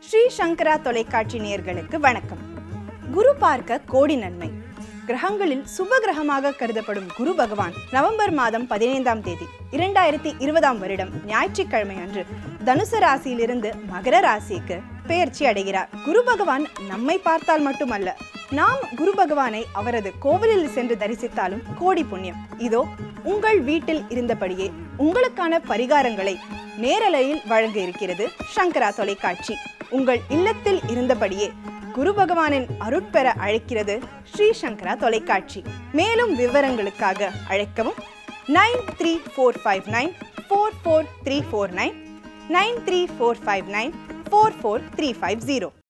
ஸ்ரீ சங்கரா தொலைக்காட்சி நேயர்களுக்கு வணக்கம் குரு பார்க்க கோடி நன்மை கிரகங்களில் சுப கிரகமாக கருதப்படும் குரு பகவான் நவம்பர் மாதம் பதினைந்தாம் தேதி இரண்டாயிரத்தி இருபதாம் வருடம் ஞாயிற்றுக்கிழமை அன்று தனுசு ராசியிலிருந்து மகர ராசிக்கு பெயர்ச்சி அடைகிறார் குரு பகவான் நம்மை பார்த்தால் மட்டுமல்ல நாம் குரு பகவானை அவரது கோவிலில் சென்று தரிசித்தாலும் கோடி புண்ணியம் இதோ உங்கள் வீட்டில் இருந்தபடியே உங்களுக்கான பரிகாரங்களை நேரலையில் வழங்க இருக்கிறது சங்கரா தொலைக்காட்சி உங்கள் இல்லத்தில் இருந்தபடியே குரு பகவானின் அருட்பெற அழைக்கிறது ஸ்ரீ சங்கரா தொலைக்காட்சி மேலும் விவரங்களுக்காக அழைக்கவும் nine three four five nine four four three four nine nine three four five nine four four three five zero